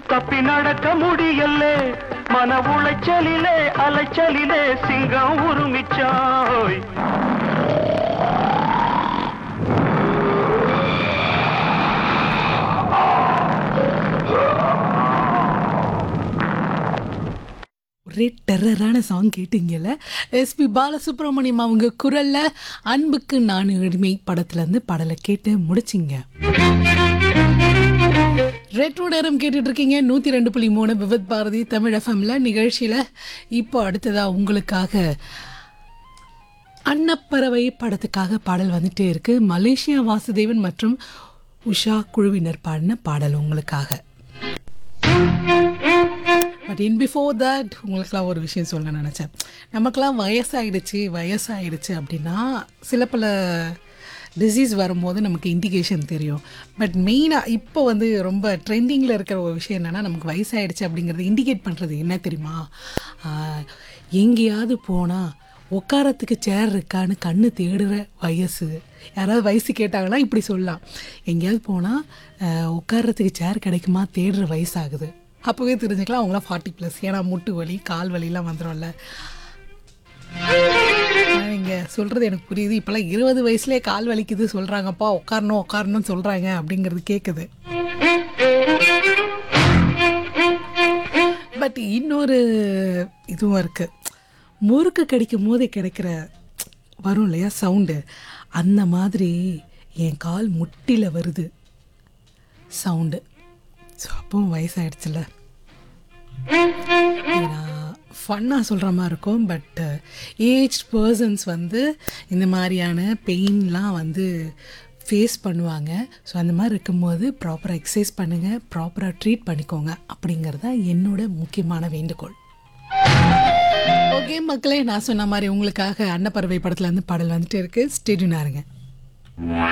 தப்பி நடக்க முடியல மன உளைச்சலிலே அலைச்சலிலே சிங்கம் உருமிச்சாய் ஒரே டெரரான சாங் கேட்டீங்கல்ல எஸ்பி பாலசுப்ரமணியம் அவங்க குரல்ல அன்புக்கு நான் எளிமை படத்துலேருந்து பாடலை கேட்டு முடிச்சிங்க ரெட்ரோ நேரம் கேட்டுட்டு இருக்கீங்க நூற்றி ரெண்டு புள்ளி மூணு விவத் பாரதி தமிழ் எஃப்எம்ல நிகழ்ச்சியில் இப்போ அடுத்ததா உங்களுக்காக அன்னப்பறவை படத்துக்காக பாடல் வந்துட்டே இருக்கு மலேசியா வாசுதேவன் மற்றும் உஷா குழுவினர் பாடின பாடல் உங்களுக்காக பட் இன் பிஃபோர் தட் உங்களுக்குலாம் ஒரு விஷயம் சொல்ல நினச்சேன் நமக்கெல்லாம் வயசாயிடுச்சு வயசாயிடுச்சு அப்படின்னா சில பல டிசீஸ் வரும்போது நமக்கு இண்டிகேஷன் தெரியும் பட் மெயினாக இப்போ வந்து ரொம்ப ட்ரெண்டிங்கில் இருக்கிற ஒரு விஷயம் என்னென்னா நமக்கு வயசாயிடுச்சு அப்படிங்கிறது இண்டிகேட் பண்ணுறது என்ன தெரியுமா ஆஹ், எங்கேயாவது போனால் உட்காரத்துக்கு சேர் இருக்கான்னு கண்ணு தேடுற வயசு யாராவது வயசு கேட்டாங்கன்னா இப்படி சொல்லலாம் எங்கேயாவது போனால் உட்காரத்துக்கு சேர் கிடைக்குமா தேடுற வயசாகுது அப்போவே தெரிஞ்சுக்கலாம் அவங்களாம் ஃபார்ட்டி ப்ளஸ் ஏன்னா முட்டு வலி கால் வலிலாம் வந்துடும்ல இங்கே சொல்கிறது எனக்கு புரியுது இப்போல்லாம் இருபது வயசுலேயே கால் வலிக்குது சொல்கிறாங்கப்பா உட்காரணும் உட்காரணும்னு சொல்கிறாங்க அப்படிங்கிறது கேட்குது பட் இன்னொரு இதுவும் இருக்குது முறுக்கு கிடைக்கும் போதே கிடைக்கிற வரும் இல்லையா சவுண்டு அந்த மாதிரி என் கால் முட்டியில் வருது சவுண்டு ஸோ அப்பவும் வயசாயிடுச்சுல்ல இது நான் ஃபன்னாக சொல்கிற மாதிரி இருக்கும் பட் ஏஜ் பர்சன்ஸ் வந்து இந்த மாதிரியான பெயின்லாம் வந்து ஃபேஸ் பண்ணுவாங்க ஸோ அந்த மாதிரி இருக்கும்போது ப்ராப்பராக எக்ஸசைஸ் பண்ணுங்கள் ப்ராப்பராக ட்ரீட் பண்ணிக்கோங்க அப்படிங்கிறது தான் என்னோட முக்கியமான வேண்டுகோள் ஓகே மக்களே நான் சொன்ன மாதிரி உங்களுக்காக அன்னப்பறவை படத்துல இருந்து பாடல் வந்துட்டு இருக்கு ஸ்டேடியூனாருங்க